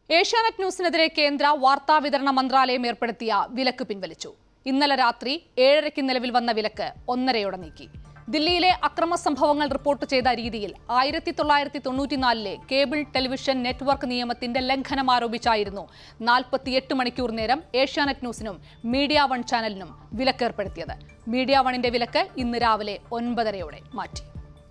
ഏഷ്യാനെറ്റ് ന്യൂസിനെതിരെ കേന്ദ്ര വാർത്താവിതരണ മന്ത്രാലയം ഏർപ്പെടുത്തിയ വിലക്ക് പിൻവലിച്ചു ഇന്നലെ രാത്രി ഏഴരയ്ക്ക് നിലവിൽ വന്ന വിലക്ക് ഒന്നരയോടെ നീക്കി ദില്ലിയിലെ അക്രമ സംഭവങ്ങൾ റിപ്പോർട്ട് ചെയ്ത രീതിയിൽ ആയിരത്തി തൊള്ളായിരത്തി തൊണ്ണൂറ്റിനാലിലെ കേബിൾ ടെലിവിഷൻ നെറ്റ്വർക്ക് നിയമത്തിന്റെ ലംഘനം ആരോപിച്ചായിരുന്നു നാൽപ്പത്തിയെട്ട് മണിക്കൂർ നേരം ഏഷ്യാനെറ്റ് ന്യൂസിനും മീഡിയ വൺ ചാനലിനും വിലക്കേർപ്പെടുത്തിയത് മീഡിയ വണിന്റെ വിലക്ക് ഇന്ന് രാവിലെ ഒൻപതരയോടെ മാറ്റി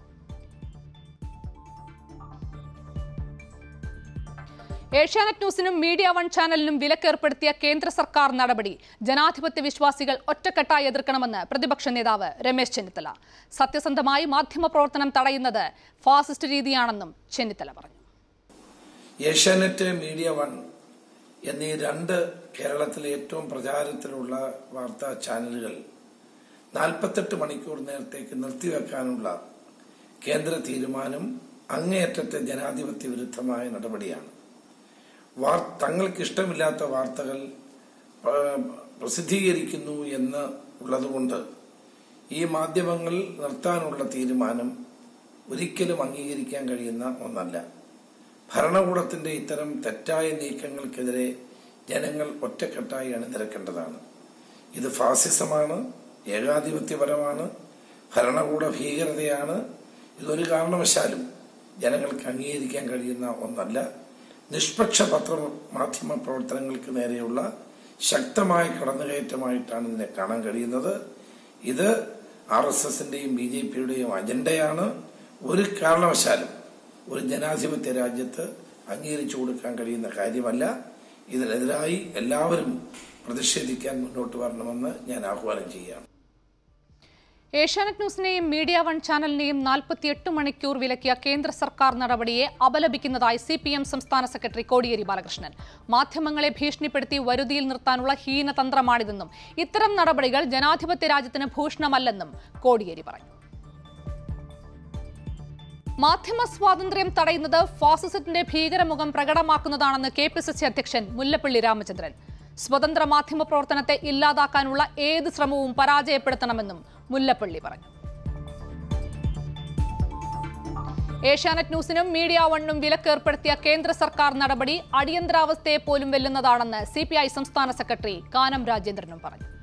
ഏഷ്യാനെറ്റ് ന്യൂസിനും മീഡിയ വൺ ചാനലിനും വിലക്കേർപ്പെടുത്തിയ കേന്ദ്ര സർക്കാർ നടപടി ജനാധിപത്യ വിശ്വാസികൾ ഒറ്റക്കെട്ടായി എതിർക്കണമെന്ന് പ്രതിപക്ഷ നേതാവ് രമേശ് ചെന്നിത്തല സത്യസന്ധമായി മാധ്യമപ്രവർത്തനം തടയുന്നത് ഫാസിസ്റ്റ് രീതിയാണെന്നും ചെന്നിത്തല പറഞ്ഞു ഏഷ്യാനെറ്റ് മീഡിയ വൺ എന്നീ രണ്ട് കേരളത്തിലെ ഏറ്റവും പ്രചാരത്തിലുള്ള വാർത്താ ചാനലുകൾ നാൽപ്പത്തെട്ട് മണിക്കൂർ നേരത്തേക്ക് നിർത്തിവെക്കാനുള്ള കേന്ദ്ര തീരുമാനം അങ്ങേയറ്റത്തെ ജനാധിപത്യ വിരുദ്ധമായ നടപടിയാണ് വാർ തങ്ങൾക്ക് ഇഷ്ടമില്ലാത്ത വാർത്തകൾ ആ, പ്രസിദ്ധീകരിക്കുന്നു എന്ന് ഉള്ളതുകൊണ്ട് ഈ മാധ്യമങ്ങൾ നിർത്താനുള്ള തീരുമാനം ഒരിക്കലും അംഗീകരിക്കാൻ കഴിയുന്ന ഒന്നല്ല ഭരണകൂടത്തിന്റെ ഇത്തരം തെറ്റായ നീക്കങ്ങൾക്കെതിരെ ജനങ്ങൾ ഒറ്റക്കെട്ടായി അണിനിരക്കേണ്ടതാണ് ഇത് ഫാസിസമാണ് ഏകാധിപത്യപരമാണ് ഭരണകൂട ഭീകരതയാണ് ഇതൊരു കാരണവശാലും ജനങ്ങൾക്ക് അംഗീകരിക്കാൻ കഴിയുന്ന ഒന്നല്ല നിഷ്പക്ഷ പത്ര മാധ്യമ പ്രവർത്തനങ്ങൾക്ക് നേരെയുള്ള ശക്തമായ കടന്നുകയറ്റമായിട്ടാണ് ഇതിനെ കാണാൻ കഴിയുന്നത് ഇത് ആർ എസ് എസിന്റെയും ബി ജെ പിയുടെയും അജണ്ടയാണ് ഒരു കാരണവശാലും ഒരു ജനാധിപത്യ രാജ്യത്ത് അംഗീകരിച്ചു കൊടുക്കാൻ കഴിയുന്ന കാര്യമല്ല ഇതിനെതിരായി എല്ലാവരും പ്രതിഷേധിക്കാൻ മുന്നോട്ട് വരണമെന്ന് ഞാൻ ആഹ്വാനം ചെയ്യുകയാണ് ഏഷ്യാനെറ്റ് ന്യൂസിനെയും മീഡിയ വൺ ചാനലിനെയും നാൽപ്പത്തിയെട്ട് മണിക്കൂർ വിലക്കിയ കേന്ദ്ര സർക്കാർ നടപടിയെ അപലപിക്കുന്നതായി സി പി എം സംസ്ഥാന സെക്രട്ടറി കോടിയേരി ബാലകൃഷ്ണൻ മാധ്യമങ്ങളെ ഭീഷണിപ്പെടുത്തി വരുതിയിൽ നിർത്താനുള്ള ഹീനതന്ത്രമാണിതെന്നും ഇത്തരം നടപടികൾ ജനാധിപത്യ രാജ്യത്തിന് ഭൂഷണമല്ലെന്നും കോടിയേരി പറഞ്ഞു മാധ്യമ സ്വാതന്ത്ര്യം തടയുന്നത് ഫാസിസത്തിന്റെ ഭീകരമുഖം പ്രകടമാക്കുന്നതാണെന്ന് കെ പി സി സി അധ്യക്ഷൻ മുല്ലപ്പള്ളി രാമചന്ദ്രൻ സ്വതന്ത്ര മാധ്യമ പ്രവർത്തനത്തെ ഇല്ലാതാക്കാനുള്ള ഏത് ശ്രമവും പരാജയപ്പെടുത്തണമെന്നും മുല്ലപ്പള്ളി പറഞ്ഞു ഏഷ്യാനെറ്റ് ന്യൂസിനും മീഡിയ വണ്ണും വിലക്കേർപ്പെടുത്തിയ കേന്ദ്ര സർക്കാർ നടപടി അടിയന്തരാവസ്ഥയെ പോലും വെല്ലുന്നതാണെന്ന് സി സംസ്ഥാന സെക്രട്ടറി കാനം രാജേന്ദ്രനും പറഞ്ഞു